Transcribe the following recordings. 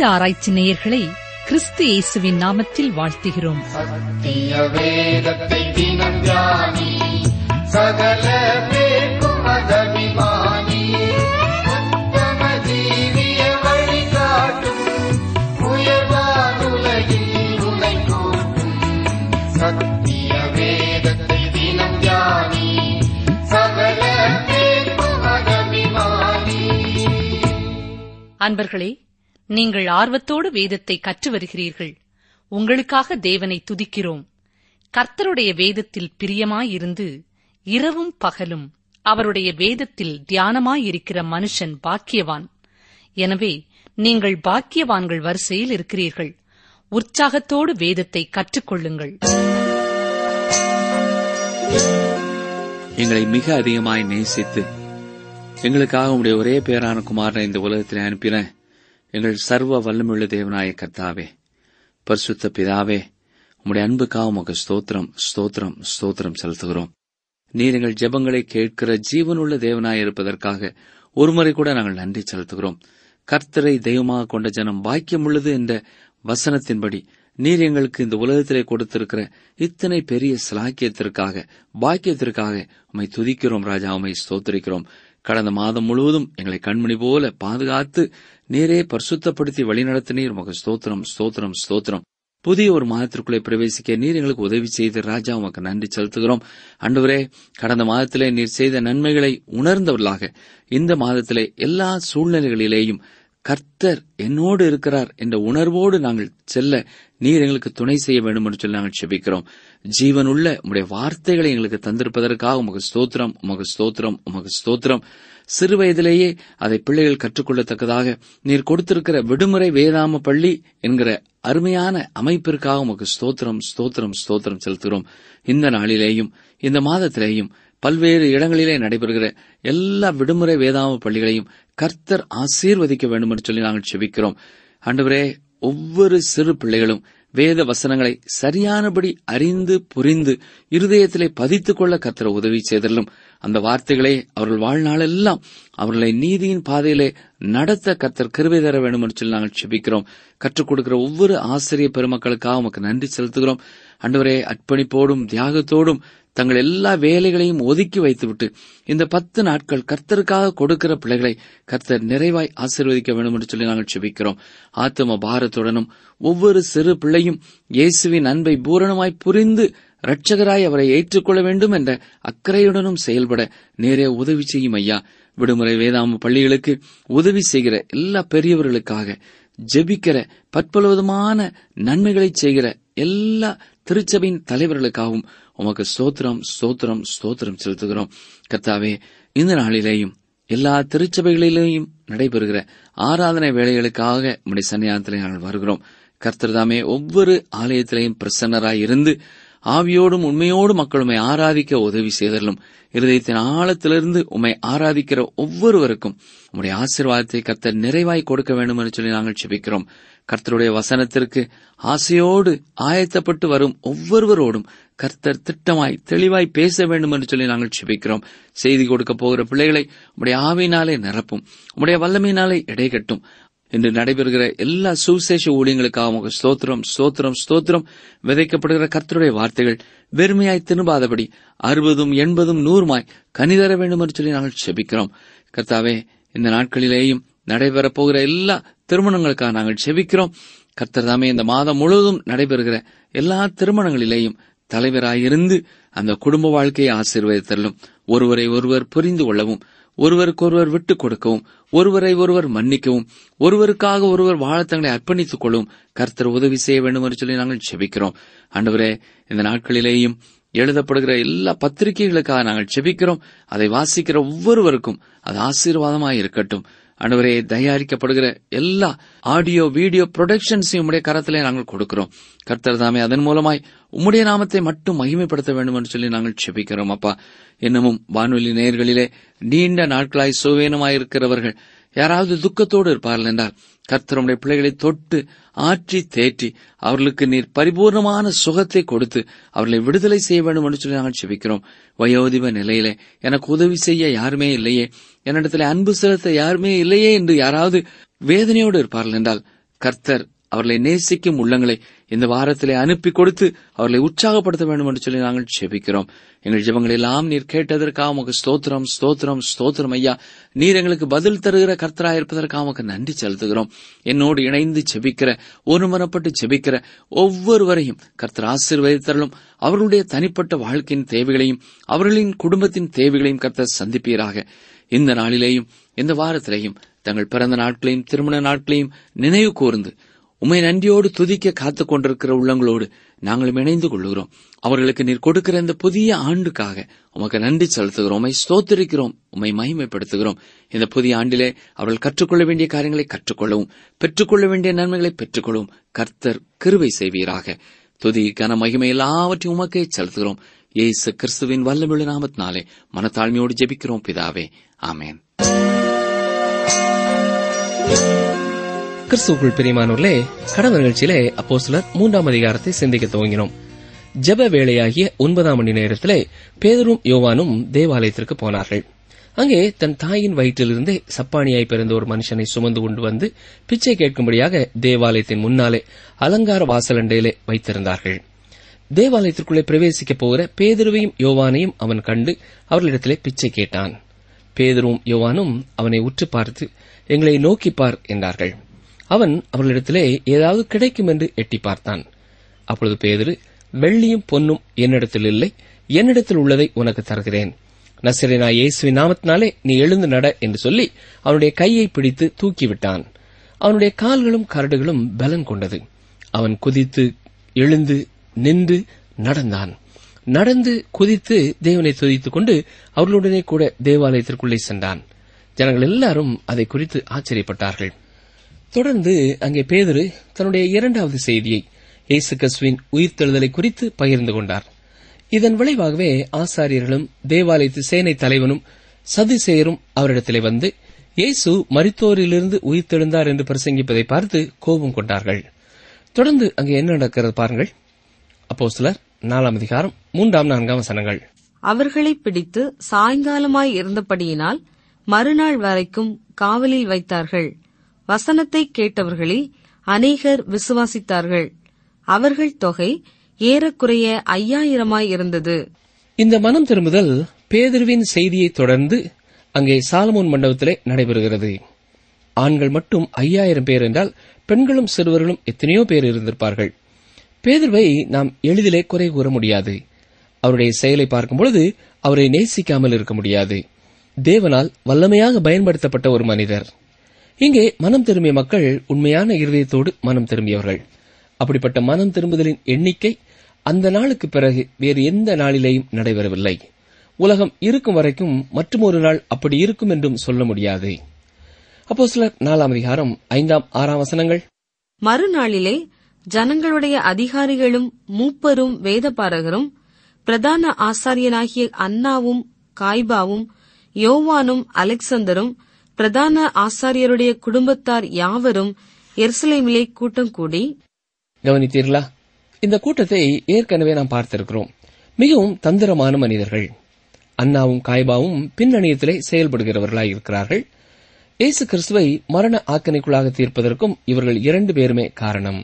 வேத ஆராய்ச்சி நேயர்களை கிறிஸ்து இயேசுவின் நாமத்தில் வாழ்த்துகிறோம் சத்திய வேதத்தை தினம் தியானி சகல பேர்க்கும் அதபிமானி உத்தம ஜீவிய வழிகாட்டும் உயர்வானுலகில் உனை கூட்டும் சத்திய வேதத்தை தினம் தியானி சகல பேர்க்கும் அதபிமானி அன்பர்களே நீங்கள் ஆர்வத்தோடு வேதத்தை கற்று வருகிறீர்கள் உங்களுக்காக தேவனை துதிக்கிறோம் கர்த்தருடைய வேதத்தில் பிரியமாயிருந்து இரவும் பகலும் அவருடைய வேதத்தில் தியானமாயிருக்கிற மனுஷன் பாக்கியவான் எனவே நீங்கள் பாக்கியவான்கள் வரிசையில் இருக்கிறீர்கள் உற்சாகத்தோடு வேதத்தை கற்றுக்கொள்ளுங்கள் எங்களை மிக அதிகமாய் நேசித்து எங்களுக்காக உம்முடைய ஒரே பேரான குமாரனை இந்த உலகத்தில் அனுப்பின எங்கள் சர்வ வல்லமுள்ள தேவனாய கர்த்தாவே பரிசுத்த பிதாவே உம்முடைய அன்புக்காக உமக்கு ஸ்தோத்திரம் ஸ்தோத்திரம் ஸ்தோத்திரம் செலுத்துகிறோம் நீர் எங்கள் ஜெபங்களை கேட்கிற ஜீவனுள்ள தேவனாய் இருப்பதற்காக ஒருமுறை கூட நாங்கள் நன்றி செலுத்துகிறோம் கர்த்தரை தெய்வமாக கொண்ட ஜனம் பாக்கியம் உள்ளது என்ற வசனத்தின்படி நீர் எங்களுக்கு இந்த உலகத்திலே கொடுத்திருக்கிற இத்தனை பெரிய சிலாக்கியத்திற்காக பாக்கியத்திற்காக உம்மை துதிக்கிறோம் ராஜா உம்மை ஸ்தோத்திரிக்கிறோம் கடந்த மாதம் முழுவதும் எங்களை கண்மணி போல பாதுகாத்து நீரே பரிசுத்தப்படுத்தி வழிநடத்தினீர் உமக்கு ஸ்தோத்திரம் ஸ்தோத்திரம் ஸ்தோத்திரம் புதிய ஒரு மாதத்திற்குள்ளே பிரவேசிக்க நீர் எங்களுக்கு உதவி செய்த ராஜா உமக்கு நன்றி செலுத்துகிறோம் அன்றுவரே கடந்த மாதத்திலே நீர் செய்த நன்மைகளை உணர்ந்தவர்களாக இந்த மாதத்திலே எல்லா சூழ்நிலைகளிலேயும் கர்த்தர் என்னோடு இருக்கிறார் என்ற உணர்வோடு நாங்கள் செல்ல நீர் எங்களுக்கு துணை செய்ய வேண்டும் என்று சொல்லி நாங்கள் செபிக்கிறோம் ஜீவனுள்ள உம்முடைய வார்த்தைகளை எங்களுக்கு தந்திருப்பதற்காக உமக்கு ஸ்தோத்திரம் உமக்கு ஸ்தோத்திரம் உமக்கு ஸ்தோத்திரம் சிறு வயதிலேயே அதை பிள்ளைகள் கற்றுக்கொள்ளத்தக்கதாக நீர் கொடுத்திருக்கிற விடுமுறை வேதாம பள்ளி என்கிற அருமையான அமைப்பிற்காக உமக்கு ஸ்தோத்திரம் ஸ்தோத்திரம் ஸ்தோத்திரம் செலுத்துகிறோம் இந்த நாளிலேயும் இந்த மாதத்திலேயும் பல்வேறு இடங்களிலே நடைபெறுகிற எல்லா விடுமுறை வேதாம பள்ளிகளையும் கர்த்தர் ஆசீர்வதிக்க வேண்டும் என்று சொல்லி நாங்கள் செபிக்கிறோம் ஆண்டவரே ஒவ்வொரு சிறு பிள்ளைகளும் வேத வசனங்களை சரியானபடி அறிந்து புரிந்து இருதயத்திலே பதித்துக் கொள்ள கர்த்தர் உதவி செய்தலும் அந்த வார்த்தைகளே அவர்கள் வாழ்நாளெல்லாம் அவர்களை நீதியின் பாதையிலே நடத்த கர்த்தர் கிருபை தர வேண்டும் என்று சொல்லி நாங்கள் செபிக்கிறோம் கற்றுக் கொடுக்கிற ஒவ்வொரு ஆசிரியர் பெருமக்களுக்காக உமக்கு நன்றி செலுத்துகிறோம் அன்றுவரே அர்ப்பணிப்போடும் தியாகத்தோடும் தங்கள் எல்லா வேலைகளையும் ஒதுக்கி வைத்துவிட்டு இந்த பத்து நாட்கள் கர்த்தருக்காக கொடுக்கிற பிள்ளைகளை கர்த்தர் நிறைவாய் ஆசீர்வதிக்க வேண்டும் என்று சொல்லி நாங்கள் செபிக்கிறோம் ஆத்தம பாரத்துடனும் ஒவ்வொரு சிறு பிள்ளையும் இயேசுவின் அன்பை பூரணமாய் புரிந்து இரட்சகராய் அவரை ஏற்றுக்கொள்ள வேண்டும் என்ற அக்கறையுடனும் செயல்பட நேரே உதவி செய்யும் ஐயா விடுமுறை வேதாம பள்ளிகளுக்கு உதவி செய்கிற எல்லா பெரியவர்களுக்காக ஜெபிக்கிற பற்பலவிதமான நன்மைகளை செய்கிற எல்லா திருச்சபையின் தலைவர்களுக்காகவும் உமக்கு ஸ்தோத்திரம் ஸ்தோத்திரம் ஸ்தோத்திரம் செலுத்துகிறோம் கர்த்தாவே இந்த நாளிலேயும் எல்லா திருச்சபைகளிலேயும் நடைபெறுகிற ஆராதனை வேலைகளுக்காக உம்முடைய சன்னியானத்திலே நாங்கள் வருகிறோம் கர்த்தர் தாமே ஒவ்வொரு ஆலயத்திலேயும் பிரசன்னராய் இருந்து ஆவியோடும் உண்மையோடும் மக்கள் உம்மை ஆராதிக்க உதவி செய்தலும் இருதயத்தின் ஆழத்திலிருந்து உம்மை ஆராதிக்கிற ஒவ்வொருவருக்கும் உம்முடைய ஆசீர்வாதத்தை கர்த்தர் நிறைவாய் கொடுக்க வேண்டும் என்று சொல்லி நாங்கள் செபிக்கிறோம் கர்த்தருடைய வசனத்திற்கு ஆசையோடு ஆயத்தப்பட்டு வரும் ஒவ்வொருவரோடும் கர்த்தர் திட்டமாய் தெளிவாய் பேச வேண்டும் என்று சொல்லி நாங்கள் செபிக்கிறோம் செய்தி கொடுக்க போகிற பிள்ளைகளை உம்முடைய ஆவியினாலே நிரப்பும் உம்முடைய வல்லமையினாலே இடைகட்டும் இன்று நடைபெறுகிற எல்லா சுவிசேஷ ஊழியங்களுக்காக உமக்கு ஸ்தோத்திரம் ஸ்தோத்திரம் ஸ்தோத்திரம் விதைக்கப்படுகிற கர்த்தருடைய வார்த்தைகள் வெறுமையாய் திரும்பாதபடி அறுபதும் எண்பதும் நூறுமாய் கனிதர வேண்டும் என்று சொல்லி நாங்கள் செபிக்கிறோம் கர்த்தாவே இந்த நாட்களிலேயும் நடைபெறப் போகிற எல்லா திருமணங்களுக்காக நாங்கள் செபிக்கிறோம் கர்த்தர் தாமே இந்த மாதம் முழுவதும் நடைபெறுகிற எல்லா திருமணங்களிலேயும் தலைவராயிருந்து அந்த குடும்ப வாழ்க்கையை ஆசீர்வதித்தலும் ஒருவரை ஒருவர் புரிந்து கொள்ளவும் ஒருவருக்கொருவர் விட்டுக் கொடுக்கவும் ஒருவரை ஒருவர் மன்னிக்கவும் ஒருவருக்காக ஒருவர் வாழ தங்களை அர்ப்பணித்துக் கொள்ளவும் கர்த்தர் உதவி செய்ய வேண்டும் என்று சொல்லி நாங்கள் செபிக்கிறோம் ஆண்டவரே இந்த நாட்களிலேயும் எழுதப்படுகிற எல்லா பத்திரிகைகளுக்காக நாங்கள் செபிக்கிறோம் அதை வாசிக்கிற ஒவ்வொருவருக்கும் அது ஆசீர்வாதமாய் இருக்கட்டும் ஆண்டவரே தயாரிக்கப்படுகிற எல்லா ஆடியோ வீடியோ ப்ரொடக்ஷன்ஸையும் உம்முடைய கரத்திலே நாங்கள் கொடுக்கிறோம் கர்த்தர் தாமே அதன் மூலமாய் உம்முடைய நாமத்தை மட்டும் மகிமைப்படுத்த வேண்டும் என்று சொல்லி நாங்கள் செபிக்கிறோம் அப்பா இன்னமும் வானொலி நேயர்களிலே நீண்ட நாட்களாய் சுவேனமாயிருக்கிறவர்கள் யாராவது துக்கத்தோடு இருப்பார்கள் என்றால் கர்த்தருடைய பிள்ளைகளை தொட்டு ஆற்றி தேற்றி அவர்களுக்கு நீர் பரிபூர்ணமான சுகத்தை கொடுத்து அவர்களை விடுதலை செய்ய வேண்டும் என்று சொல்லி நாங்கள் செபிக்கிறோம் வயோதிப நிலையிலே எனக்கு உதவி செய்ய யாருமே இல்லையே என்னிடத்தில் அன்பு செலுத்த யாருமே இல்லையே என்று யாராவது வேதனையோடு இருப்பார்கள் என்றால் கர்த்தர் அவர்களை நேசிக்கும் உள்ளங்களை இந்த வாரத்திலே அனுப்பி கொடுத்து அவர்களை உற்சாகப்படுத்த வேண்டும் என்று சொல்லி நாங்கள் ஜெபிக்கிறோம் எங்கள் ஜெபங்கள் எல்லாம் நீர் கேட்டதற்காக உமக்கு ஸ்தோத்திரம் ஸ்தோத்திரம் ஸ்தோத்திரம் ஐயா நீர் எங்களுக்கு பதில் தருகிற கர்த்தராக இருப்பதற்காக உமக்கு நன்றி செலுத்துகிறோம் என்னோடு இணைந்து ஜெபிக்கிற ஒருமனப்பட்டு ஜெபிக்கிற ஒவ்வொருவரையும் கர்த்தர் ஆசீர்வதித்தரலும் அவர்களுடைய தனிப்பட்ட வாழ்க்கையின் தேவைகளையும் அவர்களின் குடும்பத்தின் தேவைகளையும் கர்த்தர் சந்திப்பீராக இந்த நாளிலேயும் இந்த வாரத்திலேயும் தங்கள் பிறந்த நாட்களையும் திருமண நாட்களையும் நினைவு கூர்ந்து உம்மை நன்றியோடு துதிக்க காத்துக் கொண்டிருக்கிற உள்ளங்களோடு நாங்களும் இணைந்து கொள்கிறோம் அவர்களுக்கு நீர் கொடுக்கிற இந்த புதிய ஆண்டுக்காக உமக்கு நன்றி செலுத்துகிறோம் உம்மை ஸ்தோத்திரிக்கிறோம் உம்மை மகிமைப்படுத்துகிறோம் இந்த புதிய ஆண்டிலே அவர்கள் கற்றுக்கொள்ள வேண்டிய காரியங்களை கற்றுக்கொள்ளவும் பெற்றுக்கொள்ள வேண்டிய நன்மைகளை பெற்றுக்கொள்ளவும் கர்த்தர் கிருபை செய்வீராக துதி கன மகிமை எல்லாவற்றையும் உமக்கே செலுத்துகிறோம் இயேசு கிறிஸ்துவின் வல்லமுள்ள நாமத்தினாலே மனத்தாழ்மையோடு ஜெபிக்கிறோம் பிதாவே ஆமென் கிறிஸ்துவுக்குள் பிரியமானோர்களே கடந்த நிகழ்ச்சியிலே அப்போ சிலர் மூன்றாம் அதிகாரத்தை சிந்திக்க துவங்கினோம் ஜெப வேளையாகிய ஒன்பதாம் மணி நேரத்திலே பேதரும் யோவானும் தேவாலயத்திற்கு போனார்கள் அங்கே தன் தாயின் வயிற்றிலிருந்தே சப்பானியாய் பிறந்த ஒரு மனுஷனை சுமந்து கொண்டு வந்து பிச்சை கேட்கும்படியாக தேவாலயத்தின் முன்னாலே அலங்கார வாசலண்டையிலே வைத்திருந்தார்கள் தேவாலயத்திற்குள்ளே பிரவேசிக்கப் போகிற பேதுருவையும் யோவானையும் அவன் கண்டு அவர்களிடத்திலே பிச்சை கேட்டான் பேதுருவும் யோவானும் அவனை உற்று பார்த்து எங்களை நோக்கிப் பார் என்றார்கள் அவன் அவர்களிடத்திலே ஏதாவது கிடைக்கும் என்று எட்டி பார்த்தான் அப்பொழுது பேதுரு வெள்ளியும் பொன்னும் என்னிடத்தில் இல்லை என்னிடத்தில் உள்ளதை உனக்கு தருகிறேன் நசரேனா இயேசுவின் நாமத்தினாலே நீ எழுந்து நட என்று சொல்லி அவனுடைய கையை பிடித்து தூக்கிவிட்டான் அவனுடைய கால்களும் கரடுகளும் பலன் கொண்டது அவன் குதித்து எழுந்து நின்று நடந்தான் நடந்து குதித்து தேவனை துதித்துக் கொண்டு அவர்களுடனே கூட தேவாலயத்திற்குள்ளே சென்றான் ஜனங்கள் எல்லாரும் அதை குறித்து ஆச்சரியப்பட்டார்கள் தொடர்ந்து அங்கே பேதுரு தன்னுடைய இரண்டாவது செய்தியை இயேசு கிறிஸ்துவின் உயிர்த்தெழுதலை குறித்து பகிர்ந்து கொண்டார் இதன் விளைவாகவே ஆசாரியர்களும் தேவாலயத்து சேனை தலைவனும் சதிசேயரும் அவரிடத்திலே வந்து இயேசு மரித்தோரிலிருந்து உயிர்த்தெழுந்தார் என்று பிரசங்கிப்பதை பார்த்து கோபம் கொண்டார்கள் தொடர்ந்து அங்கே என்ன நடக்கிறது பாருங்கள் அப்போ சிலர் நாலாம் அதிகாரம் மூன்றாம் நான்காம் வசனங்கள் அவர்களை பிடித்து சாயங்காலமாய் இருந்தபடியினால் மறுநாள் வரைக்கும் காவலில் வைத்தார்கள் வசனத்தை கேட்டவர்களில் அநேகர் விசுவாசித்தார்கள் அவர்கள் தொகை ஏறக்குறைய ஐயாயிரமாய் இருந்தது இந்த மனம் திரும்புதல் பேதுருவின் செய்தியை தொடர்ந்து அங்கே சாலமோன் மண்டபத்திலே நடைபெறுகிறது ஆண்கள் மட்டும் ஐயாயிரம் பேர் என்றால் பெண்களும் சிறுவர்களும் எத்தனையோ பேர் இருந்திருப்பார்கள் பேதுருவை நாம் எளிதிலே குறை கூற முடியாது அவருடைய செயலை பார்க்கும்பொழுது அவரை நேசிக்காமல் இருக்க முடியாது தேவனால் வல்லமையாக பயன்படுத்தப்பட்ட ஒரு மனிதர் இங்கே மனம் திரும்பிய மக்கள் உண்மையான இருதயத்தோடு மனம் திரும்பியவர்கள் அப்படிப்பட்ட மனம் திரும்புதலின் எண்ணிக்கை அந்த நாளுக்கு பிறகு வேறு எந்த நாளிலேயும் நடைபெறவில்லை உலகம் இருக்கும் வரைக்கும் மற்றொரு நாள் அப்படி இருக்கும் என்றும் சொல்ல முடியாது அப்போ சிலர் நாலாம் அதிகாரம் ஐந்தாம் ஆறாம் வசனங்கள் மறுநாளிலே ஜனங்களுடைய அதிகாரிகளும் மூப்பரும் வேதபாரகரும் பிரதான ஆசாரியனாகிய அன்னாவும் காய்பாவும் யோவானும் அலெக்சந்தரும் பிரதான ஆசாரியருடைய குடும்பத்தார் யாவரும் எருசலேமிலே கூட்டம் கூடி கவனித்தீர்களா இந்த கூட்டத்தை ஏற்கனவே நாம் பார்த்திருக்கிறோம் மிகவும் தந்திரமான மனிதர்கள் அண்ணாவும் காய்பாவும் பின்னணியத்திலே செயல்படுகிறவர்களாய் இருக்கிறார்கள் இயேசு கிறிஸ்துவை மரண ஆக்கணைக்குள்ளாக தீர்ப்பதற்கும் இவர்கள் இரண்டு பேருமே காரணம்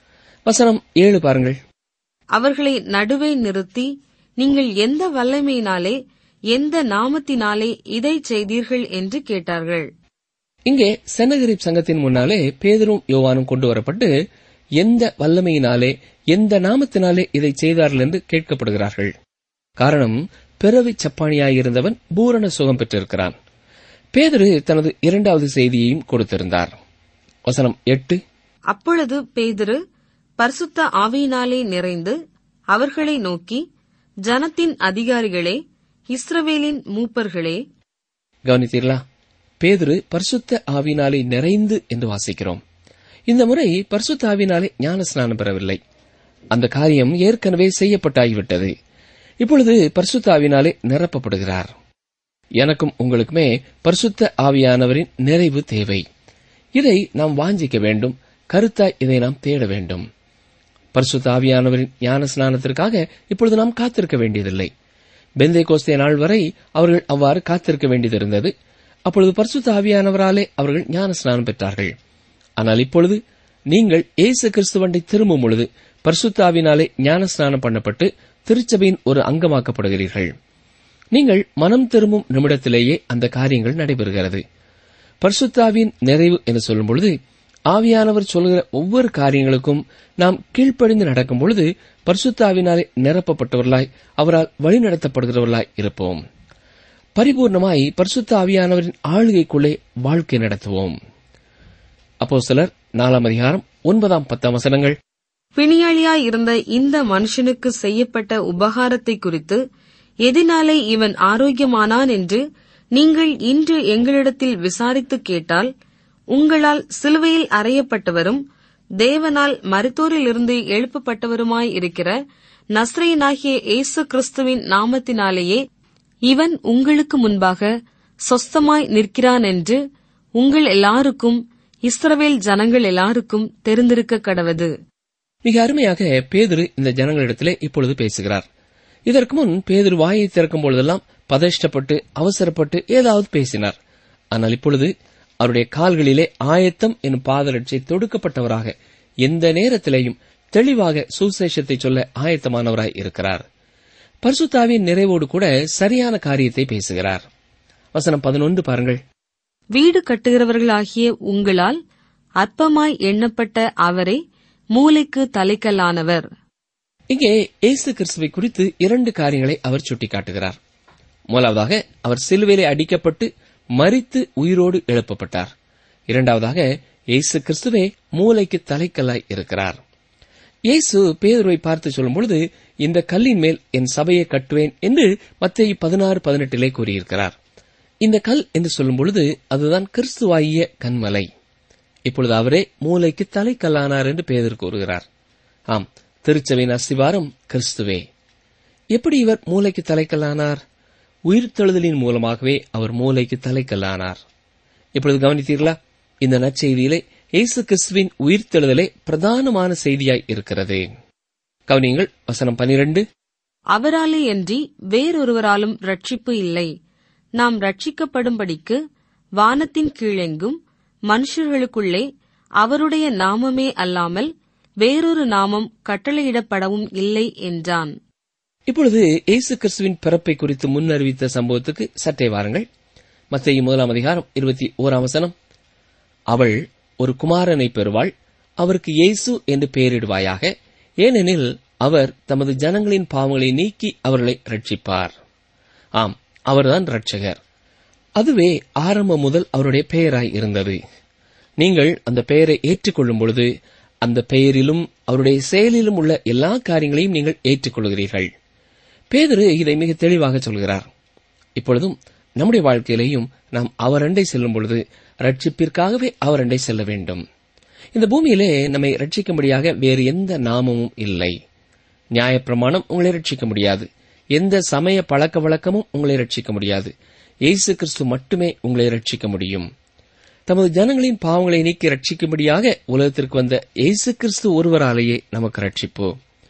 வசனம் ஏழு பாருங்கள் அவர்களை நடுவே நிறுத்தி நீங்கள் எந்த வல்லமையினாலே எந்த நாமத்தினாலே இதை செய்தீர்கள் என்று கேட்டார்கள் இங்கே செனகரிப் சங்கத்தின் முன்னாலே பேதரும் யோவானும் கொண்டு வரப்பட்டு எந்த வல்லமையினாலே எந்த நாமத்தினாலே இதை செய்தார்கள் என்று கேட்கப்படுகிறார்கள் காரணம் பிறவி சப்பானியாயிருந்தவன் பூரண சுகம் பெற்றிருக்கிறான் பேதரு தனது இரண்டாவது செய்தியையும் கொடுத்திருந்தார் வசனம் எட்டு அப்பொழுது பேதுரு பரிசுத்த ஆவியினாலே நிறைந்து அவர்களை நோக்கி ஜனத்தின் அதிகாரிகளே இஸ்ரவேலின் மூப்பர்களே கவனித்தீர்களா பேதுரு பரிசுத்த ஆவினாலே நிறைந்து என்று வாசிக்கிறோம் இந்த முறை பரிசுத்த ஆவினாலே ஞானஸ்நானம் பெறவில்லை அந்த காரியம் ஏற்கனவே செய்யப்பட்டாகிவிட்டது இப்பொழுது பரிசுத்த ஆவினாலே நிரப்பப்படுகிறார் எனக்கும் உங்களுக்குமே பரிசுத்த ஆவியானவரின் நிறைவு தேவை இதை நாம் வாஞ்சிக்க வேண்டும் கருத்தாய் இதை நாம் தேட வேண்டும் பரிசுத்த ஆவியானவரின் ஞான ஸ்நானத்திற்காக இப்பொழுது நாம் காத்திருக்க வேண்டியதில்லை பெந்தை கோஸ்தே நாள் வரை அவர்கள் அவ்வாறு காத்திருக்க வேண்டியதிருந்தது அப்பொழுது பரிசுத்த ஆவியானவராலே அவர்கள் ஞான ஸ்நானம் பெற்றார்கள் ஆனால் இப்பொழுது நீங்கள் இயேசு கிறிஸ்துவண்டை திரும்பும் பொழுது பரிசுத்தாவினாலே ஞானஸ்நானம் பண்ணப்பட்டு திருச்சபையின் ஒரு அங்கமாக்கப்படுகிறீர்கள் நீங்கள் மனம் திரும்பும் நிமிடத்திலேயே அந்த காரியங்கள் நடைபெறுகிறது பரிசுத்தாவின் நிறைவு என்று சொல்லும் பொழுது ஆவியானவர் சொல்கிற ஒவ்வொரு காரியங்களுக்கும் நாம் கீழ்ப்படிந்து நடக்கும் பொழுது பரிசுத்தாவினாலே நிரப்பப்பட்டவர்களாய் அவரால் வழிநடத்தப்படுகிறவர்களாய் இருப்போம் பரிபூர்ணமாய் பரிசுத்த ஆவியானவரின் ஆளுகைக்குள்ளே வாழ்க்கை நடத்துவோம் அப்போ சிலர் நாலாம் அதிகாரம் ஒன்பதாம் பத்தாம் வசனங்கள் பிணியாளியாய் இருந்த இந்த மனுஷனுக்கு செய்யப்பட்ட உபகாரத்தை குறித்து எதினாலே இவன் ஆரோக்கியமானான் என்று நீங்கள் இன்று எங்களிடத்தில் விசாரித்து கேட்டால் உங்களால் சிலுவையில் அறையப்பட்டவரும் தேவனால் மருத்தோரிலிருந்து எழுப்பப்பட்டவருமாய் இருக்கிற நஸ்ரேயனாகிய இயேசு கிறிஸ்துவின் நாமத்தினாலேயே இவன் உங்களுக்கு முன்பாக சொஸ்தமாய் நிற்கிறான் என்று உங்கள் எல்லாருக்கும் இஸ்ரவேல் ஜனங்கள் எல்லாருக்கும் தெரிந்திருக்க கடவது மிக அருமையாக பேதுரு இந்த ஜனங்களிடத்திலே இப்பொழுது பேசுகிறார் இதற்கு முன் பேதுரு வாயை திறக்கும் பொழுதெல்லாம் பதஷ்டப்பட்டு அவசரப்பட்டு ஏதாவது பேசினார் ஆனால் இப்பொழுது அவருடைய கால்களிலே ஆயத்தம் எனும் பாதரட்சை தொடுக்கப்பட்டவராக எந்த நேரத்திலேயும் தெளிவாக சுசேஷத்தை சொல்ல ஆயத்தமானவராய் இருக்கிறார் பரிசுத்தாவின் நிறைவோடு கூட சரியான காரியத்தை பேசுகிறார் வசனம் பதினொன்று பாருங்கள் வீடு கட்டுகிறவர்களாகிய உங்களால் அற்பமாய் எண்ணப்பட்ட அவரே மூளைக்கு தலைக்கல்லானவர் இங்கே இயேசு கிறிஸ்துவை குறித்து இரண்டு காரியங்களை அவர் சுட்டிக்காட்டுகிறார் முதலாவதாக அவர் சிலுவையிலே அடிக்கப்பட்டு மரித்து உயிரோடு எழுப்பப்பட்டார் இரண்டாவதாக இயேசு கிறிஸ்துவே மூளைக்கு தலைக்கல்லாய் இருக்கிறார் இயேசு பேதுருவை பார்த்து சொல்லும் பொழுது இந்த கல்லின் மேல் என் சபையை கட்டுவேன் என்று மத்திய பதினாறு பதினெட்டிலே கூறியிருக்கிறார் இந்த கல் என்று சொல்லும் பொழுது அதுதான் கிறிஸ்துவாகிய கண்மலை இப்பொழுது அவரே மூளைக்கு தலைக்கல்லானார் என்று பேதர் கூறுகிறார் ஆம் திருச்சபையின் அஸ்திவாரம் கிறிஸ்துவே எப்படி இவர் மூளைக்கு தலைக்கல்லானார் உயிர்த்தெழுதலின் மூலமாகவே அவர் மூளைக்கு தலைக்கல்லானார் இப்பொழுது கவனித்தீர்களா இந்த நற்செய்தியிலே இயேசு கிறிஸ்துவின் உயிர்த்தெழுதலே பிரதானமான செய்தியாய் இருக்கிறது கவனியங்கள் வசனம் பனிரெண்டு அவராலே அன்றி வேறொருவராலும் ரட்சிப்பு இல்லை நாம் ரட்சிக்கப்படும்படிக்கு வானத்தின் கீழெங்கும் மனுஷர்களுக்குள்ளே அவருடைய நாமமே அல்லாமல் வேறொரு நாமம் கட்டளையிடப்படவும் இல்லை என்றான் இப்பொழுது இயேசு கிறிஸ்துவின் பிறப்பை குறித்து முன்னறிவித்த சம்பவத்துக்கு சற்றே வாருங்கள் மத்திய முதலாம் அதிகாரம் இருபத்தி ஓராம் வசனம் அவள் ஒரு குமாரனை பெறுவாள் அவருக்கு இயேசு என்று பெயரிடுவாயாக ஏனெனில் அவர் தமது ஜனங்களின் பாவங்களை நீக்கி அவர்களை ரட்சிப்பார் ஆம் அவர்தான் ரட்சகர் அதுவே ஆரம்பம் முதல் அவருடைய பெயராய் இருந்தது நீங்கள் அந்த பெயரை ஏற்றுக்கொள்ளும் பொழுது அந்த பெயரிலும் அவருடைய செயலிலும் உள்ள எல்லா காரியங்களையும் நீங்கள் ஏற்றுக்கொள்கிறீர்கள் பேதரு இதை மிக தெளிவாக சொல்கிறார் இப்பொழுதும் நம்முடைய வாழ்க்கையிலேயும் நாம் அவரண்டை செல்லும் பொழுது ரட்சிப்பிற்காகவே அவரண்டை செல்ல வேண்டும் இந்த பூமியிலே நம்மை ரட்சிக்கும்படியாக வேறு எந்த நாமமும் இல்லை நியாயப்பிரமாணம் உங்களை ரட்சிக்க முடியாது எந்த சமய பழக்க வழக்கமும் உங்களை ரட்சிக்க முடியாது இயேசு கிறிஸ்து மட்டுமே உங்களை ரட்சிக்க முடியும் தமது ஜனங்களின் பாவங்களை நீக்கி ரட்சிக்கும்படியாக உலகத்திற்கு வந்த இயேசு கிறிஸ்து ஒருவராலேயே நமக்கு ரட்சிப்பு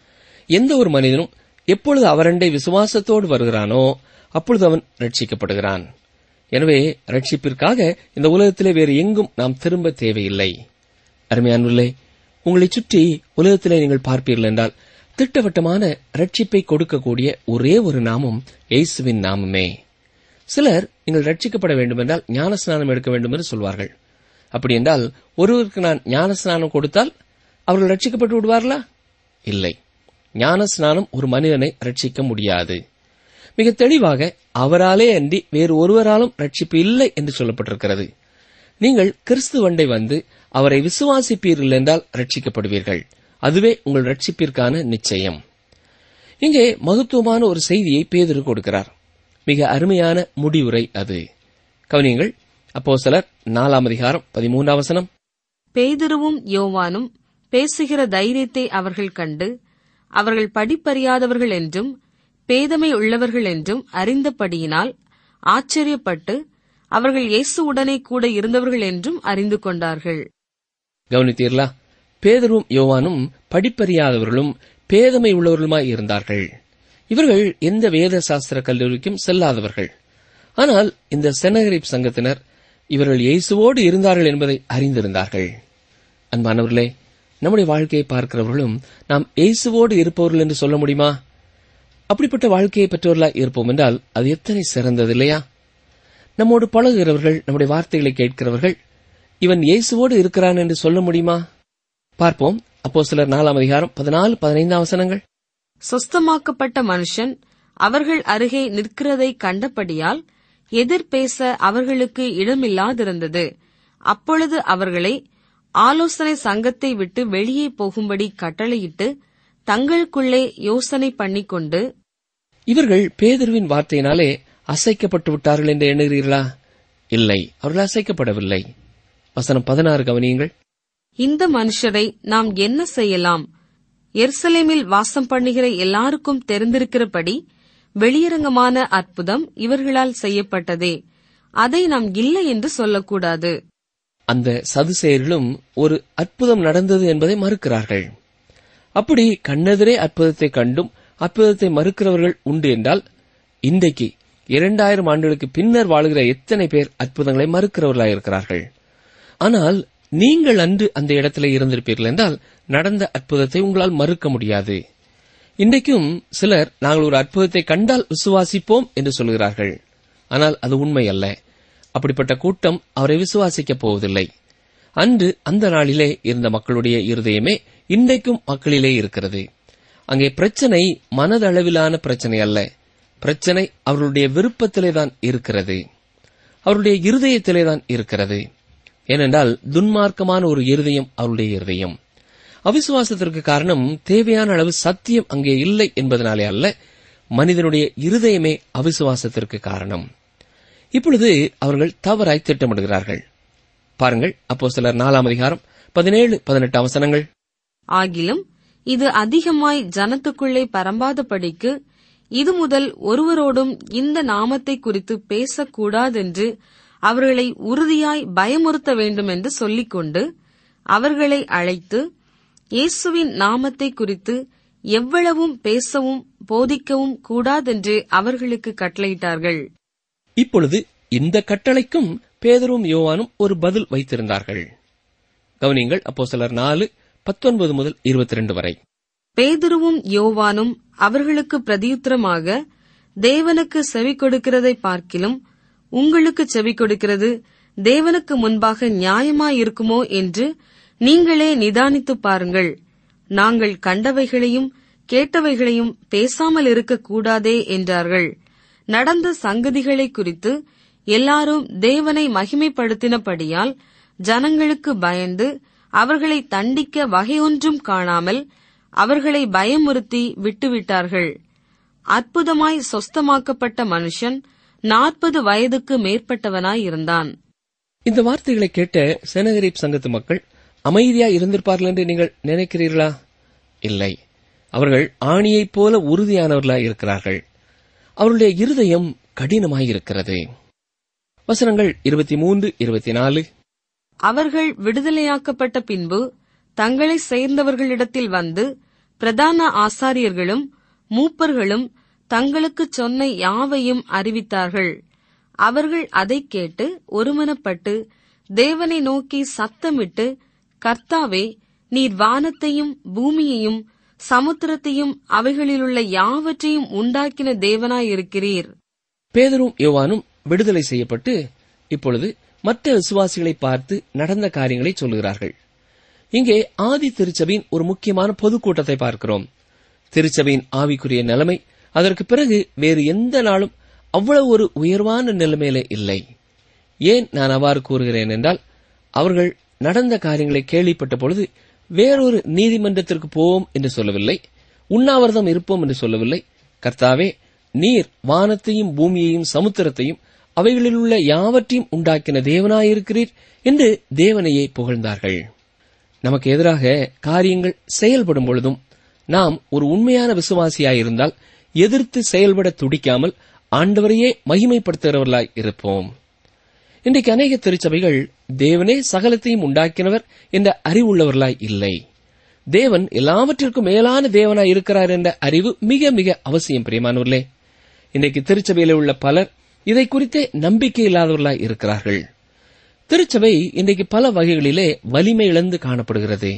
எந்த ஒரு மனிதனும் எப்பொழுது அவரண்டை விசுவாசத்தோடு வருகிறானோ அப்பொழுது அவன் ரட்சிக்கப்படுகிறான் எனவே ரட்சிப்பிற்காக இந்த உலகத்திலே வேறு எங்கும் நாம் திரும்ப தேவையில்லை அருமையானுள்ளே உங்களைச் சுற்றி உலகத்திலே நீங்கள் பார்ப்பீர்கள் என்றால் திட்டவட்டமான ரட்சிப்பை கொடுக்கக்கூடிய ஒரே ஒரு நாமம் இயேசுவின் நாமமே சிலர் நீங்கள் ரட்சிக்கப்பட வேண்டுமென்றால் ஞானஸ்நானம் எடுக்க வேண்டும் என்று சொல்வார்கள் அப்படி என்றால் ஒருவருக்கு நான் ஞானஸ்நானம் கொடுத்தால் அவர்கள் ரட்சிக்கப்பட்டு விடுவார்களா இல்லை ஞானஸ்நானம் ஒரு மனிதனை ரட்சிக்க முடியாது மிக தெளிவாக அவராலே அன்றி வேறு ஒருவராலும் ரட்சிப்பு இல்லை என்று சொல்லப்பட்டிருக்கிறது நீங்கள் கிறிஸ்துவண்டை வந்து அவரை விசுவாசிப்பீர்கள் என்றால் ரட்சிக்கப்படுவீர்கள் அதுவே உங்கள் ரட்சிப்பிற்கான நிச்சயம் இங்கே மகத்துவமான ஒரு செய்தியை பேதுரு கொடுக்கிறார் மிக அருமையான முடிவுரை அது கவனியங்கள் அப்போ சிலர் நாலாம் அதிகாரம் பதிமூன்றாம் வசனம் பேதுருவும் யோவானும் பேசுகிற தைரியத்தை அவர்கள் கண்டு அவர்கள் படிப்பறியாதவர்கள் என்றும் பேதமை உள்ளவர்கள் என்றும் அறிந்தபடியினால் ஆச்சரியப்பட்டு அவர்கள் இயேசுவுடனே கூட இருந்தவர்கள் என்றும் அறிந்து கொண்டார்கள் கவனித்தீர்களா பேதரும் யோவானும் படிப்பறியாதவர்களும் பேதமை உள்ளவர்களுமாய் இருந்தார்கள் இவர்கள் எந்த வேத சாஸ்திர கல்லூரிக்கும் செல்லாதவர்கள் ஆனால் இந்த செனகரிப் சங்கத்தினர் இவர்கள் இயேசுவோடு இருந்தார்கள் என்பதை அறிந்திருந்தார்கள் அன்பானவர்களே நம்முடைய வாழ்க்கையை பார்க்கிறவர்களும் நாம் இயேசுவோடு இருப்பவர்கள் என்று சொல்ல முடியுமா அப்படிப்பட்ட வாழ்க்கையை பெற்றவர்களாய் இருப்போம் என்றால் அது எத்தனை சிறந்தது இல்லையா நம்மோடு பழகுகிறவர்கள் நம்முடைய வார்த்தைகளை கேட்கிறவர்கள் இவன் இயேசுவோடு இருக்கிறான் என்று சொல்ல முடியுமா பார்ப்போம் அப்போ சிலர் நாலாம் அதிகாரம் பதினாலு பதினைந்தாம் வசனங்கள் சொஸ்தமாக்கப்பட்ட மனுஷன் அவர்கள் அருகே நிற்கிறதை கண்டபடியால் எதிர்பேச அவர்களுக்கு இடமில்லாதிருந்தது அப்பொழுது அவர்களை ஆலோசனை சங்கத்தை விட்டு வெளியே போகும்படி கட்டளையிட்டு தங்களுக்குள்ளே யோசனை பண்ணிக்கொண்டு இவர்கள் பேதுருவின் வார்த்தையினாலே அசைக்கப்பட்டு விட்டார்கள் என்று எண்ணுகிறீர்களா இல்லை அவர்கள் அசைக்கப்படவில்லை வசனம் பதினாறு கவனியுங்கள் இந்த மனுஷரை நாம் என்ன செய்யலாம் எருசலேமில் வாசம் பண்ணுகிற எல்லாருக்கும் தெரிந்திருக்கிறபடி வெளியரங்கமான அற்புதம் இவர்களால் செய்யப்பட்டதே அதை நாம் இல்லை என்று சொல்லக்கூடாது அந்த சதுசேயர்களும் ஒரு அற்புதம் நடந்தது என்பதை மறுக்கிறார்கள் அப்படி கண்ணெதிரே அற்புதத்தை கண்டும் அற்புதத்தை மறுக்கிறவர்கள் உண்டு என்றால் இன்றைக்கு இரண்டாயிரம் ஆண்டுகளுக்கு பின்னர் வாழுகிற எத்தனை பேர் அற்புதங்களை மறுக்கிறவர்களாயிருக்கிறார்கள் ஆனால் நீங்கள் அன்று அந்த இடத்துல இருந்திருப்பீர்கள் என்றால் நடந்த அற்புதத்தை உங்களால் மறுக்க முடியாது இன்றைக்கும் சிலர் நாங்கள் ஒரு அற்புதத்தை கண்டால் விசுவாசிப்போம் என்று சொல்கிறார்கள் ஆனால் அது உண்மை அல்ல அப்படிப்பட்ட கூட்டம் அவரை விசுவாசிக்கப் போவதில்லை அன்று அந்த நாளிலே இருந்த மக்களுடைய இருதயமே இன்றைக்கும் மக்களிலே இருக்கிறது அங்கே பிரச்சனை மனதளவிலான பிரச்சனை அல்ல பிரச்சனை அவர்களுடைய விருப்பத்திலே தான் இருக்கிறது அவருடைய இருதயத்திலே தான் இருக்கிறது ஏனென்றால் துன்மார்க்கமான ஒரு இருதயம் அவருடைய இருதயம் அவிசுவாசத்திற்கு காரணம் தேவையான அளவு சத்தியம் அங்கே இல்லை என்பதனாலே அல்ல மனிதனுடைய இருதயமே அவிசுவாசத்திற்கு காரணம் இப்பொழுது அவர்கள் தவறாய் திட்டமிடுகிறார்கள் பாருங்கள் அப்போ சிலர் நாலாம் அதிகாரம் பதினேழு பதினெட்டு அவசரங்கள் ஆகிலும் இது அதிகமாய் ஜனத்துக்குள்ளே பரம்பாதபடிக்கு இது முதல் ஒருவரோடும் இந்த நாமத்தை குறித்து பேசக்கூடாதென்று அவர்களை உறுதியாய் பயமுறுத்த வேண்டும் என்று சொல்லிக்கொண்டு அவர்களை அழைத்து இயேசுவின் நாமத்தை குறித்து எவ்வளவும் பேசவும் போதிக்கவும் கூடாதென்று அவர்களுக்கு கட்டளையிட்டார்கள் இப்பொழுது இந்த கட்டளைக்கும் பேதரும் யோவானும் ஒரு பதில் வைத்திருந்தார்கள் கவனிங்கள் அப்போ சிலர் நாலு பத்தொன்பது முதல் இருபத்தி ரெண்டு வரை பேதுருவும் யோவானும் அவர்களுக்கு பிரதியுத்தரமாக தேவனுக்கு செவி கொடுக்கிறதை பார்க்கிலும் உங்களுக்கு செவி கொடுக்கிறது தேவனுக்கு முன்பாக நியாயமாயிருக்குமோ என்று நீங்களே நிதானித்துப் பாருங்கள் நாங்கள் கண்டவைகளையும் கேட்டவைகளையும் பேசாமல் இருக்கக் கூடாதே என்றார்கள் நடந்த சங்கதிகளை குறித்து எல்லாரும் தேவனை மகிமைப்படுத்தினபடியால் ஜனங்களுக்கு பயந்து அவர்களை தண்டிக்க வகையொன்றும் காணாமல் அவர்களை பயமுறுத்தி விட்டுவிட்டார்கள் அற்புதமாய் சொஸ்தமாக்கப்பட்ட மனுஷன் நாற்பது வயதுக்கு மேற்பட்டவனாயிருந்தான் இந்த வார்த்தைகளை கேட்ட செனகரீப் சங்கத்து மக்கள் அமைதியா இருந்திருப்பார்கள் என்று நீங்கள் நினைக்கிறீர்களா இல்லை அவர்கள் ஆணியைப் போல உறுதியானவர்களாய் இருக்கிறார்கள் அவருடைய இருதயம் கடினமாயிருக்கிறது வசனங்கள் இருபத்தி மூன்று இருபத்தி நாலு அவர்கள் விடுதலையாக்கப்பட்ட பின்பு தங்களை சேர்ந்தவர்களிடத்தில் வந்து பிரதான ஆசாரியர்களும் மூப்பர்களும் தங்களுக்குச் சொன்ன யாவையும் அறிவித்தார்கள் அவர்கள் அதைக் கேட்டு ஒருமனப்பட்டு தேவனை நோக்கி சத்தமிட்டு கர்த்தாவே நீர் வானத்தையும் பூமியையும் சமுத்திரத்தையும் அவைகளிலுள்ள யாவற்றையும் உண்டாக்கின தேவனாயிருக்கிறீர் பேதரும் யோவானும் விடுதலை செய்யப்பட்டு இப்பொழுது மற்ற விசுவாசிகளை பார்த்து நடந்த காரியங்களை சொல்லுகிறார்கள் இங்கே ஆதி திருச்சபையின் ஒரு முக்கியமான பொதுக்கூட்டத்தை பார்க்கிறோம் திருச்சபையின் ஆவிக்குரிய நிலைமை அதற்கு பிறகு வேறு எந்த நாளும் அவ்வளவு ஒரு உயர்வான நிலைமையில இல்லை ஏன் நான் அவ்வாறு கூறுகிறேன் என்றால் அவர்கள் நடந்த காரியங்களை கேள்விப்பட்ட பொழுது வேறொரு நீதிமன்றத்திற்கு போவோம் என்று சொல்லவில்லை உண்ணாவிரதம் இருப்போம் என்று சொல்லவில்லை கர்த்தாவே நீர் வானத்தையும் பூமியையும் சமுத்திரத்தையும் அவைகளில் உள்ள யாவற்றையும் உண்டாக்கின தேவனாயிருக்கிறீர் என்று தேவனையே புகழ்ந்தார்கள் நமக்கு எதிராக காரியங்கள் செயல்படும் பொழுதும் நாம் ஒரு உண்மையான விசுவாசியாயிருந்தால் எதிர்த்து செயல்பட துடிக்காமல் ஆண்டவரையே மகிமைப்படுத்துகிறவர்களாய் இருப்போம் இன்றைக்கு அநேக திருச்சபைகள் தேவனே சகலத்தையும் உண்டாக்கினவர் என்ற அறிவுள்ளவர்களாய் இல்லை தேவன் எல்லாவற்றிற்கும் மேலான தேவனாய் இருக்கிறார் என்ற அறிவு மிக மிக அவசியம் பிரியமானவர்களே இன்றைக்கு திருச்சபையில உள்ள பலர் இதை குறித்தே நம்பிக்கை இல்லாதவர்களாய் இருக்கிறார்கள் திருச்சபை இன்றைக்கு பல வகைகளிலே வலிமை இழந்து காணப்படுகிறது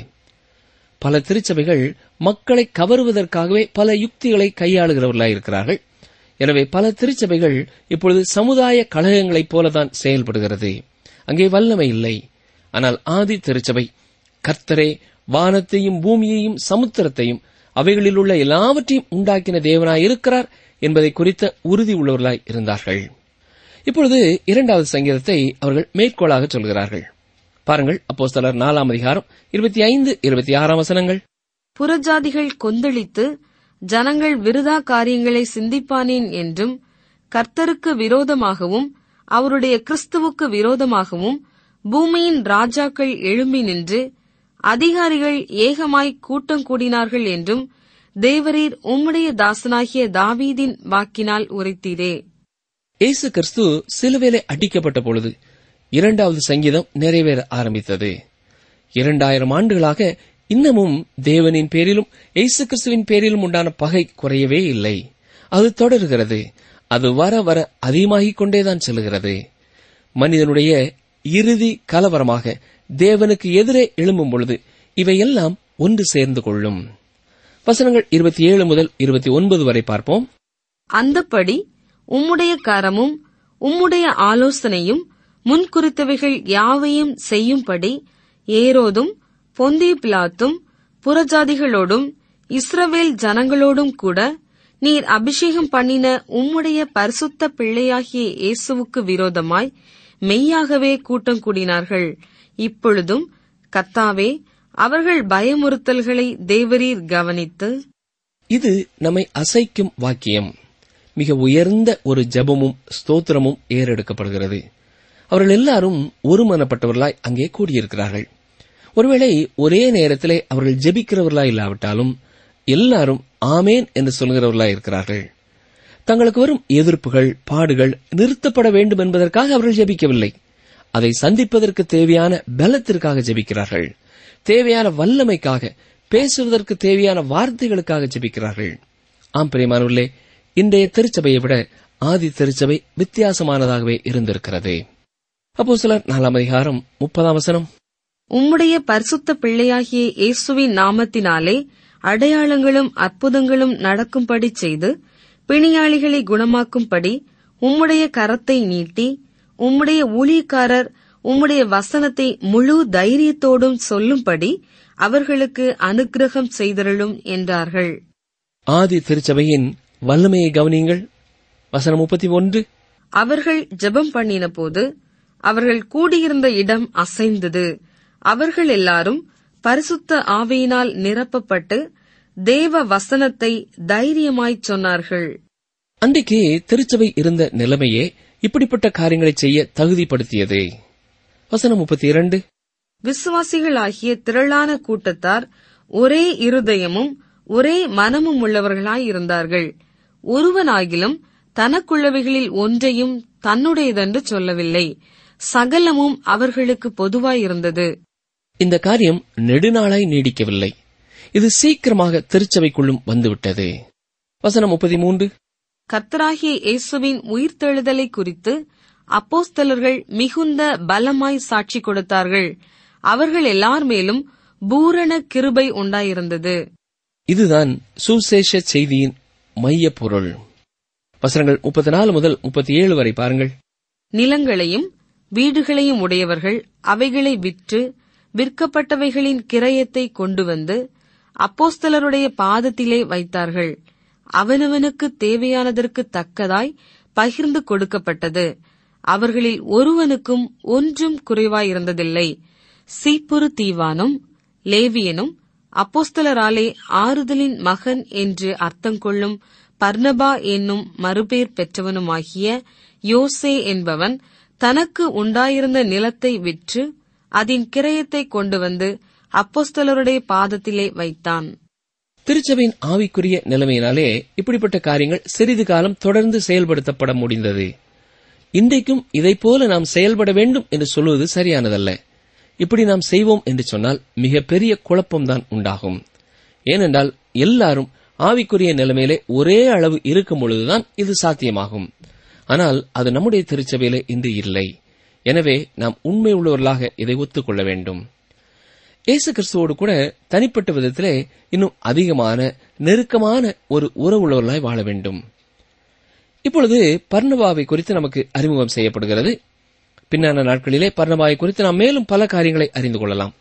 பல திருச்சபைகள் மக்களை கவருவதற்காகவே பல யுக்திகளை கையாளுகிறவர்களாய் இருக்கிறார்கள் எனவே பல திருச்சபைகள் இப்பொழுது சமுதாய கழகங்களைப் போலதான் செயல்படுகிறது அங்கே வல்லமை இல்லை ஆனால் ஆதி திருச்சபை கர்த்தரே வானத்தையும் பூமியையும் சமுத்திரத்தையும் அவைகளில் உள்ள எல்லாவற்றையும் உண்டாக்கின தேவனாய் இருக்கிறார் என்பதை குறித்த உறுதி உள்ளவர்களாய் இருந்தார்கள் இப்பொழுது இரண்டாவது சங்கீதத்தை அவர்கள் மேற்கோளாக சொல்கிறார்கள் பாருங்கள் அப்போஸ்தலர் நாலாம் அதிகாரம் இருபத்தி ஐந்து இருபத்தி ஆறாம் வசனங்கள் புறஜாதிகள் கொந்தளித்து ஜனங்கள் விருதா காரியங்களை சிந்திப்பானேன் என்றும் கர்த்தருக்கு விரோதமாகவும் அவருடைய கிறிஸ்துவுக்கு விரோதமாகவும் பூமியின் ராஜாக்கள் எழும்பி நின்று அதிகாரிகள் ஏகமாய் கூட்டம் கூடினார்கள் என்றும் தேவரீர் உம்முடைய தாசனாகிய தாவீதின் வாக்கினால் உரைத்தீரே இயேசு கிறிஸ்து சிலுவையிலே அடிக்கப்பட்ட பொழுது இரண்டாவது சங்கீதம் நிறைவேற ஆரம்பித்தது இரண்டாயிரம் ஆண்டுகளாக இன்னமும் தேவனின் பேரிலும் இயேசு கிறிஸ்துவின் பேரிலும் உண்டான பகை குறையவே இல்லை அது தொடர்கிறது அது வர வர அதிகமாகிக் கொண்டேதான் செல்கிறது மனிதனுடைய இறுதி கலவரமாக தேவனுக்கு எதிரே எழும்பும் பொழுது இவையெல்லாம் ஒன்று சேர்ந்து கொள்ளும் வசனங்கள் இருபத்தி ஏழு முதல் இருபத்தி ஒன்பது வரை பார்ப்போம் அந்தப்படி உம்முடைய கரமும் உம்முடைய ஆலோசனையும் முன்குறித்தவைகள் யாவையும் செய்யும்படி ஏரோதும் பொந்திய பிலாத்தும் புறஜாதிகளோடும் இஸ்ரவேல் ஜனங்களோடும் கூட நீர் அபிஷேகம் பண்ணின உம்முடைய பரிசுத்த பிள்ளையாகிய இயேசுவுக்கு விரோதமாய் மெய்யாகவே கூட்டம் கூடினார்கள் இப்பொழுதும் கத்தாவே அவர்கள் பயமுறுத்தல்களை தேவரீர் கவனித்து இது நம்மை அசைக்கும் வாக்கியம் மிக உயர்ந்த ஒரு ஜெபமும் ஸ்தோத்திரமும் ஏறெடுக்கப்படுகிறது அவர்கள் எல்லாரும் ஒருமனப்பட்டவர்களாய் அங்கே கூடியிருக்கிறார்கள் ஒருவேளை ஒரே நேரத்திலே அவர்கள் ஜெபிக்கிறவர்களாய் இல்லாவிட்டாலும் எல்லாரும் ஆமேன் என்று சொல்கிறவர்களாய் இருக்கிறார்கள் தங்களுக்கு வரும் எதிர்ப்புகள் பாடுகள் நிறுத்தப்பட வேண்டும் என்பதற்காக அவர்கள் ஜெபிக்கவில்லை அதை சந்திப்பதற்கு தேவையான பலத்திற்காக ஜெபிக்கிறார்கள் தேவையான வல்லமைக்காக பேசுவதற்கு தேவையான வார்த்தைகளுக்காக ஜெபிக்கிறார்கள் ஆம் பிரியமானவர்களே இன்றைய திருச்சபையை விட ஆதி திருச்சபை வித்தியாசமானதாகவே இருந்திருக்கிறது அப்போ சிலர் நாலாம் அதிகாரம் முப்பதாம் வசனம் உம்முடைய பரிசுத்த பிள்ளையாகிய இயேசுவின் நாமத்தினாலே அடையாளங்களும் அற்புதங்களும் நடக்கும்படி செய்து பிணியாளிகளை குணமாக்கும்படி உம்முடைய கரத்தை நீட்டி உம்முடைய ஊழியக்காரர் உம்முடைய வசனத்தை முழு தைரியத்தோடும் சொல்லும்படி அவர்களுக்கு அனுக்கிரகம் செய்தருளும் என்றார்கள் ஆதி திருச்சபையின் வல்லமையை கவனியுங்கள் வசனம் முப்பத்தி ஒன்று அவர்கள் ஜெபம் பண்ணின போது அவர்கள் கூடியிருந்த இடம் அசைந்தது அவர்கள் எல்லாரும் பரிசுத்த ஆவியினால் நிரப்பப்பட்டு தேவ வசனத்தை தைரியமாய்ச் சொன்னார்கள் அன்றைக்கு திருச்சபை இருந்த நிலைமையே இப்படிப்பட்ட காரியங்களை செய்ய தகுதிப்படுத்தியது வசனம் முப்பத்தி இரண்டு விசுவாசிகளாகிய திரளான கூட்டத்தார் ஒரே இருதயமும் ஒரே மனமும் உள்ளவர்களாய் இருந்தார்கள் ஒருவனாகிலும் தனக்குள்ளவைகளில் ஒன்றையும் தன்னுடையதென்று சொல்லவில்லை சகலமும் அவர்களுக்கு பொதுவாயிருந்தது இந்த காரியம் நெடுநாளாய் நீடிக்கவில்லை இது சீக்கிரமாக திருச்சபைக்குள்ளும் வந்துவிட்டது வசனம் முப்பத்தி மூன்று கர்த்தராகிய இயேசுவின் உயிர்த்தெழுதலை குறித்து அப்போஸ்தலர்கள் மிகுந்த பலமாய் சாட்சி கொடுத்தார்கள் அவர்கள் எல்லார் மேலும் பூரண கிருபை உண்டாயிருந்தது இதுதான் சுசேஷ செய்தியின் மைய பொருள் வசனங்கள் முப்பத்தி நாலு முதல் முப்பத்தி ஏழு வரை பாருங்கள் நிலங்களையும் வீடுகளையும் உடையவர்கள் அவைகளை விற்று விற்கப்பட்டவைகளின் கிரயத்தை கொண்டு வந்து அப்போஸ்தலருடைய பாதத்திலே வைத்தார்கள் அவனவனுக்கு தேவையானதற்கு தக்கதாய் பகிர்ந்து கொடுக்கப்பட்டது அவர்களில் ஒருவனுக்கும் ஒன்றும் குறைவாயிருந்ததில்லை சீப்புரு தீவானும் லேவியனும் அப்போஸ்தலராலே ஆறுதலின் மகன் என்று அர்த்தம் கொள்ளும் பர்னபா என்னும் மறுபேர் பெற்றவனுமாகிய யோசே என்பவன் தனக்கு உண்டாயிருந்த நிலத்தை விற்று அதன் கிரயத்தை கொண்டு வந்து அப்போஸ்தலருடைய பாதத்திலே வைத்தான் திருச்சபையின் ஆவிக்குரிய நிலைமையினாலே இப்படிப்பட்ட காரியங்கள் சிறிது காலம் தொடர்ந்து செயல்படுத்தப்பட முடிந்தது இன்றைக்கும் இதைப் போல நாம் செயல்பட வேண்டும் என்று சொல்வது சரியானதல்ல இப்படி நாம் செய்வோம் என்று சொன்னால் மிகப்பெரிய குழப்பம்தான் உண்டாகும் ஏனென்றால் எல்லாரும் ஆவிக்குரிய நிலைமையிலே ஒரே அளவு இருக்கும் பொழுதுதான் இது சாத்தியமாகும் ஆனால் அது நம்முடைய திருச்சபையிலே இன்று இல்லை எனவே நாம் உண்மை உள்ளவர்களாக இதை ஒத்துக்கொள்ள வேண்டும் இயேசு கிறிஸ்துவோடு கூட தனிப்பட்ட விதத்திலே இன்னும் அதிகமான நெருக்கமான ஒரு உறவுள்ளவர்களாய் வாழ வேண்டும் இப்பொழுது பர்ணபாவை குறித்து நமக்கு அறிமுகம் செய்யப்படுகிறது பின்னான நாட்களிலே பர்ணபாவை குறித்து நாம் மேலும் பல காரியங்களை அறிந்து கொள்ளலாம்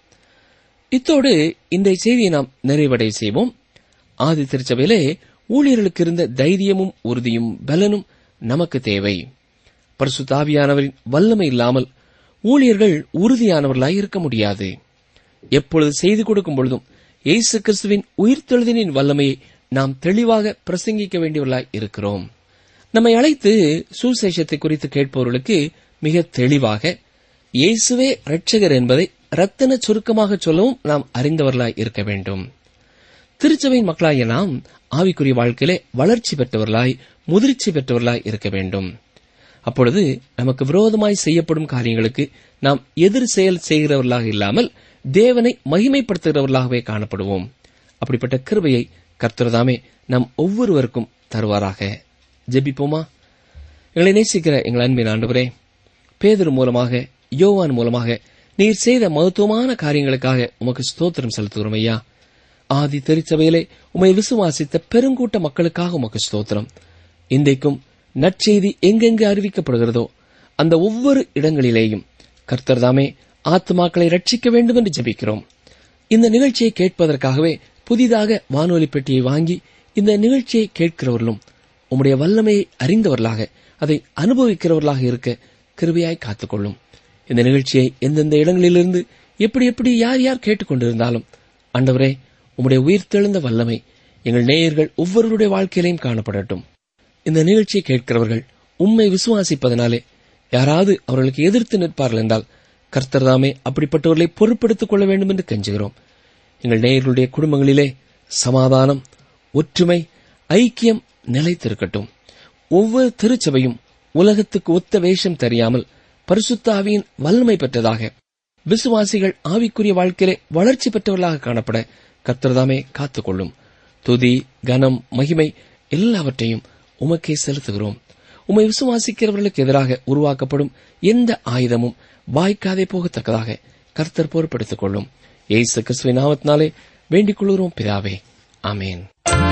இத்தோடு இன்றைய செய்தியை நாம் நிறைவடைய செய்வோம் ஆதி திருச்சபையிலே ஊழியர்களுக்கு இருந்த தைரியமும் உறுதியும் பலனும் நமக்கு தேவை பரிசுத்தாவியானவரின் வல்லமை இல்லாமல் ஊழியர்கள் உறுதியானவர்களாய் இருக்க முடியாது எப்பொழுது செய்து கொடுக்கும் பொழுதும் இயேசு கிறிஸ்துவின் உயிர்த்தெழுதினின் வல்லமையை நாம் தெளிவாக பிரசங்கிக்க வேண்டியவர்களாய் இருக்கிறோம் நம்மை அழைத்து சுசேஷத்தை குறித்து கேட்பவர்களுக்கு மிக தெளிவாக இயேசுவே இரட்சகர் என்பதை ரத்தின சுருக்கமாக சொல்லவும் நாம் அறிந்தவர்களாய் இருக்க வேண்டும் திருச்சபையின் மக்களாகிய நாம் ஆவிக்குரிய வாழ்க்கையிலே வளர்ச்சி பெற்றவர்களாய் முதிர்ச்சி பெற்றவர்களாய் இருக்க வேண்டும் அப்பொழுது நமக்கு விரோதமாய் செய்யப்படும் காரியங்களுக்கு நாம் எதிர் செயல் செய்கிறவர்களாக இல்லாமல் தேவனை மகிமைப்படுத்துகிறவர்களாகவே காணப்படுவோம் அப்படிப்பட்ட கிருபையை கர்த்தர்தாமே நம் ஒவ்வொருவருக்கும் தருவாராக ஜெபிப்போமா எங்களை நேசிக்கிற எங்கள் அன்பின் ஆண்டவரே பேதர் மூலமாக யோவான் மூலமாக நீர் செய்த மகத்துவமான காரியங்களுக்காக உமக்கு ஸ்தோத்திரம் செலுத்துகிறோம் ஐயா ஆதி திருச்சபையிலே உமை விசுவாசித்த பெருங்கூட்ட மக்களுக்காக உமக்கு ஸ்தோத்திரம் இன்றைக்கும் நற்செய்தி எங்கெங்கு அறிவிக்கப்படுகிறதோ அந்த ஒவ்வொரு இடங்களிலேயும் கர்த்தர்தாமே ஆத்மாக்களை ரட்சிக்க வேண்டும் என்று ஜெபிக்கிறோம் இந்த நிகழ்ச்சியை கேட்பதற்காகவே புதிதாக வானொலி பெட்டியை வாங்கி இந்த நிகழ்ச்சியை கேட்கிறவர்களும் உம்முடைய வல்லமையை அறிந்தவர்களாக அதை அனுபவிக்கிறவர்களாக இருக்க கிருபையாய் காத்துக்கொள்ளும் இந்த நிகழ்ச்சியை எந்தெந்த இடங்களிலிருந்து எப்படி எப்படி யார் யார் கேட்டுக்கொண்டிருந்தாலும் ஆண்டவரே உம்முடைய உயிர்த்தெழுந்த வல்லமை எங்கள் நேயர்கள் ஒவ்வொருவருடைய வாழ்க்கையிலையும் காணப்படட்டும் இந்த நிகழ்ச்சியை கேட்கிறவர்கள் உண்மை விசுவாசிப்பதனாலே யாராவது அவர்களுக்கு எதிர்த்து நிற்பார்கள் என்றால் கர்த்தர்தாமே அப்படிப்பட்டவர்களை பொறுப்படுத்திக் கொள்ள வேண்டும் என்று கெஞ்சுகிறோம் எங்கள் நேயர்களுடைய குடும்பங்களிலே சமாதானம் ஒற்றுமை ஐக்கியம் நிலைத்திருக்கட்டும் ஒவ்வொரு திருச்சபையும் உலகத்துக்கு ஒத்த வேஷம் தெரியாமல் பரிசுத்த ஆவியின் வல்லமை பெற்றதாக விசுவாசிகள் ஆவிக்குரிய வாழ்க்கையிலே வளர்ச்சி பெற்றவர்களாக காணப்பட கர்த்தர்தாமே காத்துக்கொள்ளும் துதி கனம் மகிமை எல்லாவற்றையும் உமக்கே செலுத்துகிறோம் உம்மை விசுவாசிக்கிறவர்களுக்கு எதிராக உருவாக்கப்படும் எந்த ஆயுதமும் வாய்க்காதே போகத்தக்கதாக கர்த்தர் பொறுப்படுத்திக் கொள்ளும் ஏசு கிறிஸ்துவின் நாமத்தினாலே வேண்டிக் கொள்கிறோம் பிதாவே ஆமேன்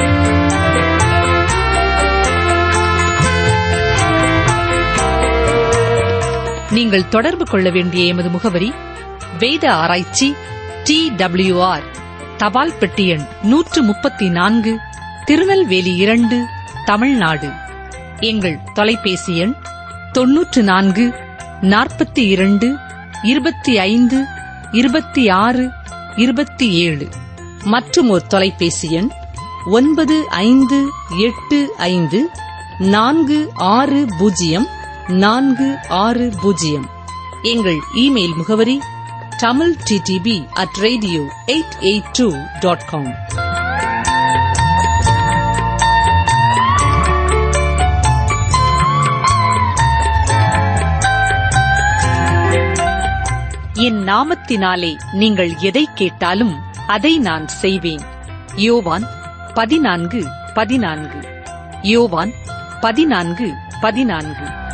நீங்கள் தொடர்பு கொள்ள வேண்டிய எமது முகவரி வேத ஆராய்ச்சி டி ஆர் தபால் பெட்டி எண் நூற்று முப்பத்தி நான்கு திருநெல்வேலி இரண்டு தமிழ்நாடு எங்கள் தொலைபேசி எண் தொன்னூற்று நான்கு நாற்பத்தி இரண்டு இருபத்தி ஐந்து இருபத்தி ஆறு இருபத்தி ஏழு மற்றும் ஒரு தொலைபேசி எண் ஒன்பது ஐந்து எட்டு ஐந்து நான்கு ஆறு பூஜ்ஜியம் நான்கு ஆறு பூஜ்ஜியம் எங்கள் இமெயில் முகவரி Tamil DTP at radio eight eight two dot com என் நாமத்தினாலே நீங்கள் எதை கேட்டாலும் அதை நான் செய்வேன் யோவான் பதினான்கு பதினான்கு யோவான் பதினான்கு பதினான்கு